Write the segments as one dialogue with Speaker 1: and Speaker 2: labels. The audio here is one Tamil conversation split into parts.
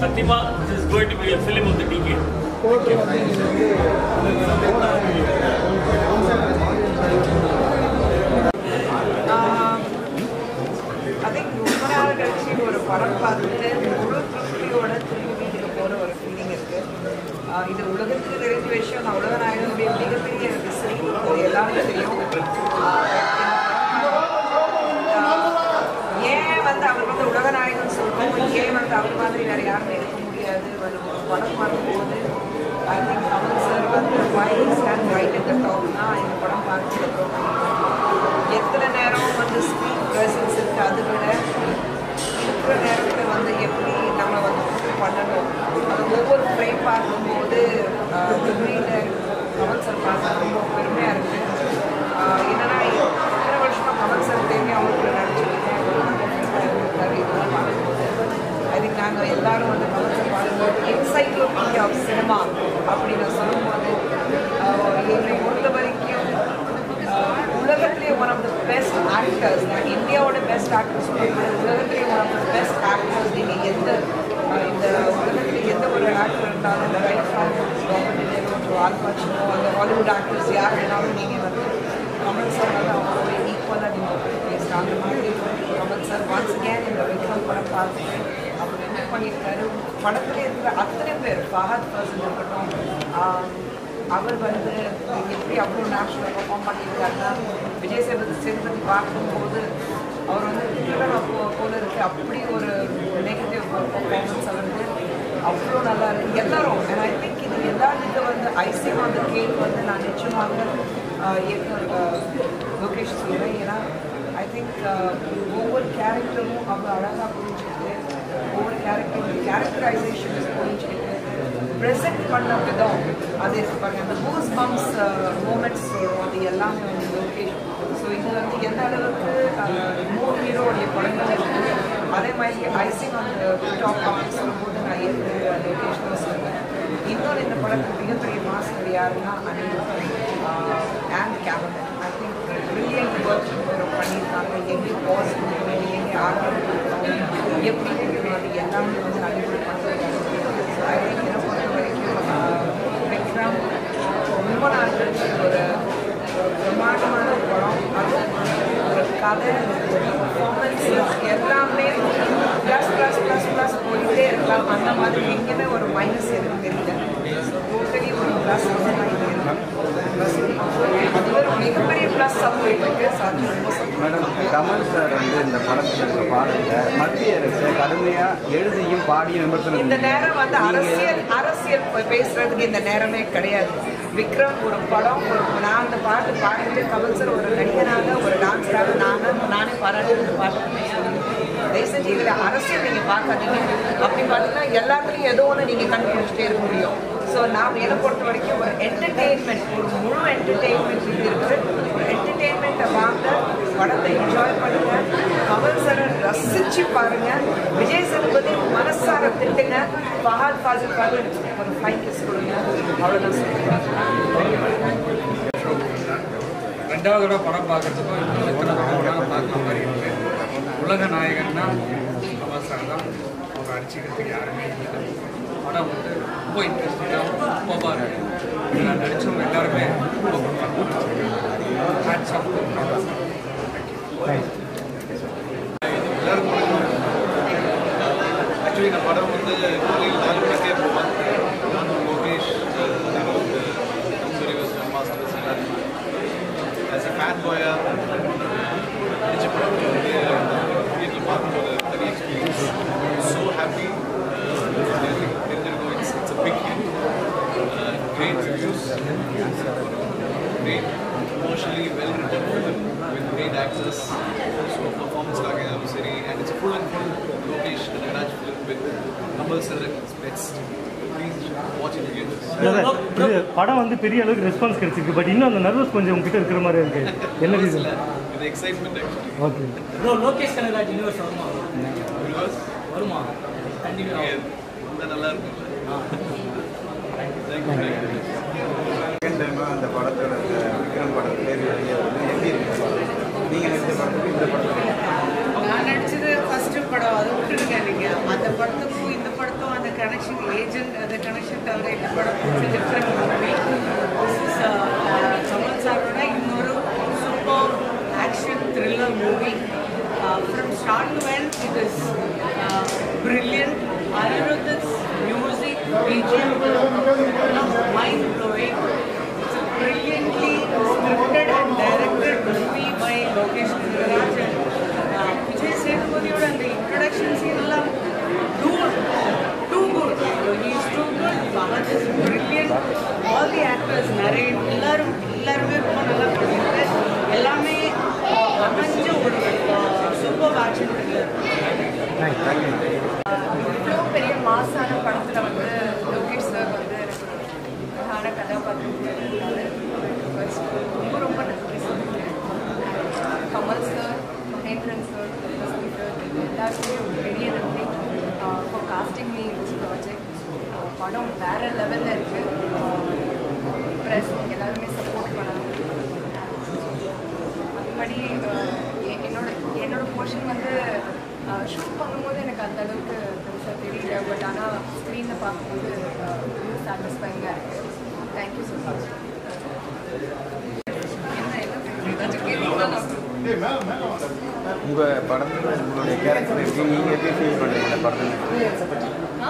Speaker 1: Satyama, this is going to be a film of the decade.
Speaker 2: I think ரொம்ப நாள் கழிச்சு ஒரு படம் பார்த்துட்டு முழு திருப்தியோட திரும்பி வீட்டுக்கு போகிற ஒரு ஃபீலிங் இருக்கு ஆஹ் இது உலகத்துக்கு தெரிஞ்ச விஷயம் நான் உலக நாயகனுடைய மிகப்பெரிய விசிறி அது எல்லாருக்கும் தெரியும் ஆஹ் ஏன் வந்து அவர் வந்து உலக நாயகன் சொல்றோம் ஏன் வந்து அவர் மாதிரி வேற யாருமே இருக்க முடியாது ஒரு படம் பார்க்கும்போது ஐ திங்க் கமல் சார் வந்து why stand right at the டாப்னா இந்த படம் பார்த்துருக்கோம் எத்தனை நேரம் வந்து ஸ்க்ரீன் ப்ரெசன்ஸ் இருக்குது அதை விட இருக்கிற நேரத்தை வந்து எப்படி நம்ம வந்து பண்ணணும் அது ஒவ்வொரு ஃப்ரேம் பார்க்கும்போது உண்மையில் கமல் சார் பார்க்க ரொம்ப பெருமையாக இருக்குது என்னன்னா இத்தனை வருஷமாக கமல் சார் தெரியும் அவங்களுக்கு நடிச்சிருக்கேன் இதெல்லாம் பார்க்கும்போது ஐ திங்க் நாங்கள் எல்லாரும் வந்து கமல் சார் பார்க்கும்போது என்சைக்ளோபீடியா ஆஃப் சினிமா அப்படின்னு சொல்லும்போது ஆஹ் என்னை பொறுத்த வரைக்கும் ஆஹ் உலகத்திலேயே one of the best actors நான் இந்தியாவோட பெஸ்ட் ஆக்டர்ஸ் சொல்லும்போது உலகத்திலேயே one of the best actors நீங்கள் எந்த ஆஹ் இந்த உலகத்தில் எந்த ஒரு ஆக்டர் இருந்தாலும் இந்த ரைட் ஃப்ரம் ராபர்ட் ஆல்பாச்சினோ அந்த ஹாலிவுட் ஆக்டர்ஸ் யார் வேணாலும் நீங்கள் வந்து கமல் சார் வந்து அவங்களோட ஈக்குவலாக நீங்கள் பேசுகிறாங்க அந்த மாதிரி கமல் சார் ஒன்ஸ் அகேன் இந்த விக்ரம் படம் பார்த்துட்டு அவர் என்ன பண்ணியிருக்காரு படத்துல இருக்கிற அத்தனை பேர் ஃபஹத் பர்சன் இருக்கட்டும் ஆஹ் அவர் வந்து எப்படி அவ்வளோ நேச்சுரல் பர்ஃபார்ம் பண்ணியிருக்காருன்னா விஜய் சேதுபதி சேதுபதி பார்க்கும்போது அவர் வந்து திருடன் அப்போ போல இருக்கு அப்படி ஒரு நெகட்டிவ் பர்ஃபார்மன்ஸ் அவருக்கு அவ்வளோ நல்லா இருக்கு எல்லாரும் அண்ட் ஐ திங்க் இது எல்லாத்துக்கு வந்து ஐசியம் அந்த கேக் வந்து நான் நிச்சயமாக ஆஹ், இயக்குனர் ஆஹ், லோகேஷ் சொல்கிறேன் ஏன்னா ஐ திங்க் ஒவ்வொரு கேரக்டரும் அவ்வளோ அழகாக புரிஞ்சுக்கிட்டு ஒவ்வொரு கேரக்டரும் கேரக்டரைசேஷன் புரிஞ்சுக்கிட்டு ப்ரெசென்ட் பண்ண விதம் அது இருக்கு பாருங்க அந்த பூஸ் பம்ப்ஸ் மூமெண்ட்ஸ் சொல்கிறோம் அது எல்லாமே வந்து லோகேஷ் ஸோ இது வந்து எந்த அளவுக்கு மூணு ஹீரோடைய படங்கள் இருக்குது அதே மாதிரி ஐசிங் அந்த டாப் அப்படின்னு சொல்லும்போது நான் ஏற்கனவே லோகேஷ் தான் சொல்லுவேன் இன்னொரு இந்த படத்துக்கு மிகப்பெரிய மாஸ்டர் யாருன்னா Anil and camera I think brilliant work பண்ணியிருக்காங்க எங்கே பாஸ் பண்ணணும் எங்கே ஆர்டர் எப்படி இருக்கணும் அது எல்லாமே வந்து அடிப்படை பண்ணிருக்காங்க ஸோ ஐ திங்க் என்னை பொறுத்த வரைக்கும் ஆஹ், விக்ரம் ரொம்ப நாள் கழிச்சு ஒரு ஒரு பிரம்மாண்டமான ஒரு படம் அதுவும் ஒரு கதை ஒரு பர்ஃபார்மன்ஸ் எல்லாமே ப்ளஸ் ப்ளஸ் ப்ளஸ் ப்ளஸ் போயிட்டே இருக்கலாம் அந்த மாதிரி எங்கேயுமே ஒரு மைனஸ் எதுவும் தெரியல ஸோ டோட்டலி ஒரு ப்ளஸ் வந்து நான் இது அது ஒரு மிகப்பெரிய ப்ளஸ் போயிட்டு இருக்கு ஸோ அது ரொம்ப சந்தோஷம்.
Speaker 3: மேடம் கமல் சார் வந்து இந்த படத்தில் இருக்க பாடல மத்திய அரசு கடுமையாக எழுதியும் பாடியும் விமர்சனம்
Speaker 2: இந்த
Speaker 3: செஞ்சாங்க.
Speaker 2: நேரம் வந்து
Speaker 3: நீங்க
Speaker 2: அரசியல் அரசியல் பே- பேசுறதுக்கு இந்த நேரமே கிடையாது விக்ரம் ஒரு படம் ஒரு நான் அந்த பாட்டு பாடிட்டு கமல் சார் ஒரு நடிகனாக ஒரு டான்ஸராக நானும் நானே பாராட்டி இந்த பாட்டு சொல்லுவேன் தயவு செஞ்சு இதில் அரசியல் நீங்கள் பார்க்காதீங்க அப்படி பார்த்தீங்கன்னா எல்லாத்துலேயும் ஏதோ ஒன்று நீங்கள் கண்டுபிடிச்சிட்டே இருக்க முடியும் ஸோ நான் என்னை பொறுத்த வரைக்கும் ஒரு என்டர்டெயின்மெண்ட் ஒரு முழு என்டர்டெயின்மெண்ட் இது இருக்குது ஒரு என்டர்டெயின்மெண்ட்டை வாங்க படத்தை என்ஜாய் பண்ணுங்க கமல் சாரை ரசிச்சு பாருங்க விஜய் சேதுபதி மனசார திட்டுங்க பஹால் ஃபாசில் பாரு ஒரு ஃபைவ் கிஸ் கொடுங்க அவ்வளோதான் சொல்லுவேன்
Speaker 4: ரெண்டாவது தடவை படம் பார்க்கறதுக்கும் இன்னும் எத்தனை தடவை பார்க்குற மாதிரி இருக்கு உலக நாயகன்னா கமல் சார் தான் அவர் அடிச்சுக்கிறதுக்கு யாருமே இல்லை படம் வந்து ரொம்ப இன்ட்ரெஸ்டிங்காகவும் சூப்பராக இருக்கு இதில் நடித்தவங்க எல்லாருமே ரொம்ப ஹேட்ஸ் ஆஃப்
Speaker 5: ஆக்சுவலி இந்த படம் வந்து காலையில் நாலு மணிக்கே போவேன் நானும் லோகேஷ் மாஸ்டர்ஸ் எல்லாருமே ஆஸ் எ ஃபேன் பாயாக நினச்சி படம் வந்து வீட்டில் பார்க்கும்போது தனி எக்ஸ்பீரியன்ஸ் ஸோ ஹாப்பி தெரிஞ்சிருக்கும் it's it's big hit great reviews great, emotionally well written film with great actors. So performance like Siri, and it's a full and full Lokesh Nagaraj film with Kamal Sir at his best. Please watch it together.
Speaker 6: இல்ல, இது படம் வந்து பெரிய அளவுக்கு ரெஸ்பான்ஸ் கிடைச்சிருக்கு பட் இன்னும் அந்த நர்வஸ் கொஞ்சம் உங்ககிட்ட இருக்கிற மாதிரி இருக்கு என்ன reason
Speaker 5: With excitement actually.
Speaker 6: Okay
Speaker 7: bro Lokesh Kanagaraj universe வருமா
Speaker 5: Because
Speaker 7: வருமா கண்டிப்பாக
Speaker 5: ரொம்ப நல்லா இருக்கும் Thank you. Thank you.
Speaker 3: Second டைமாக அந்த படத்தோட இந்த விக்ரம் படத்துல வெளியே வந்து எப்படி இருக்கு படம் நீங்கள் நடித்த படத்துக்கு இந்த படத்துக்கு
Speaker 2: நான் நடிச்சது ஃபர்ஸ்ட் படம் அதை விட்டுருங்க நீங்க அந்த படத்துக்கும் இந்த படத்தும் அந்த கனெக்ஷன் ஏஜென்ட் அந்த கனெக்ஷன் தவிர இந்த படம் டிஃப்ரெண்ட் மூவி கமல் சாரோட இன்னொரு super action thriller movie from start to end it is brilliant. Aniruddha's music, BGM, mind blowing. It's a brilliantly scripted and directed movie by Lokesh Kaviraj and uh, Vijay Sethupathiyோட அந்த introduction scene எல்லாம் too too good. He is too good. Bhagat is brilliant. All the actors narrate எல்லாரும் எல்லாருமே ரொம்ப நல்லா பண்ணியிருக்காரு எல்லாமே அமைஞ்ச ஒரு சூப்பர் ஆக்ஷன் த்ரில்லர்
Speaker 8: இவ்வளோ பெரிய மாசான படத்தில் வந்து லோகேஷ் சார் வந்து எனக்கு அழகான கதாபாத்திரம் கொடுத்திருக்காரு. First, ரொம்ப ரொம்ப நன்றி சொல்லிக்கிறேன் Kamal sir Mahendran sir Rashmi sir எல்லாருக்குமே ஒரு பெரிய நன்றி for casting me this project படம் வேற லெவலில் இருக்குது ப்ரெஸ் எல்லாருமே சப்போர்ட் பண்ணணும் மற்றபடி எ- என்னோட என்னோட போர்ஷன் வந்து ஷூட் பண்ணும்போது எனக்கு அந்த அளவுக்கு பெருசாக தெரியல பட் ஆனால் ஸ்க்ரீனில் பார்க்கும்போது ரொம்ப சாட்டிஸ்ஃபைங்காக இருக்குது தேங்க்யூ ஸோ மச் என்ன என்ன ஏதாச்சும் கேட்டீங்களா நான்
Speaker 3: உங்கள் படத்தில் உங்களுடைய கேரக்டர் எப்படி நீங்கள் எப்படி ஃபீல் பண்ணுறீங்க இந்த படத்தில்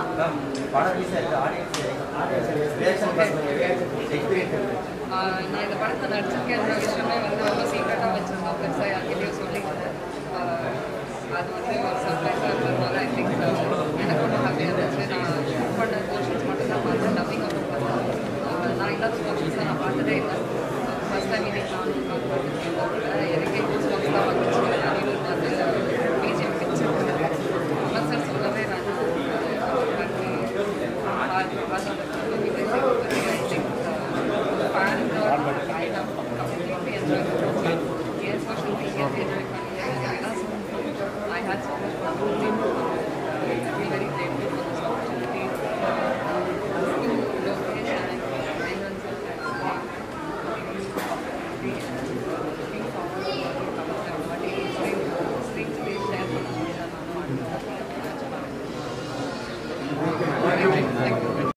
Speaker 8: ஆஹ் நான் இந்த படத்தில் நடிச்சிருக்கேன்ற விஷயமே வந்து ரொம்ப சீக்கிரட்டாக வச்சுருந்தோம் பெருசாக யார்கிட்டையும் சொல்லிக்கல ஆஹ் அது வந்து ஒரு சர்ப்ரைஸாக இருந்ததுனால ஐ திங்க் எனக்கு ரொம்ப ஹாப்பியாக இருந்துச்சு நான் ஷூட் பண்ண போர்ஷன்ஸ் மட்டும் தான் பார்த்தேன் டப்பிங் ஒன்றும் பார்த்தேன் நான் இல்லாத போர்ஷன்ஸ் தான் நான் பார்த்ததே இல்லை ஃபர்ஸ்ட் டைம் இன்னைக்கு நானும் நான் பார்த்துருக்கேன் எனக்கே கூஸ் பாக்ஸ் தான் வந்துச்சு அனிருத் வந்து பிஜிஎம் பிடிச்சிருக்கு அம்மா சார் சொல்லவே வேணாம் பார்த்து பார்த்து ஃபேன்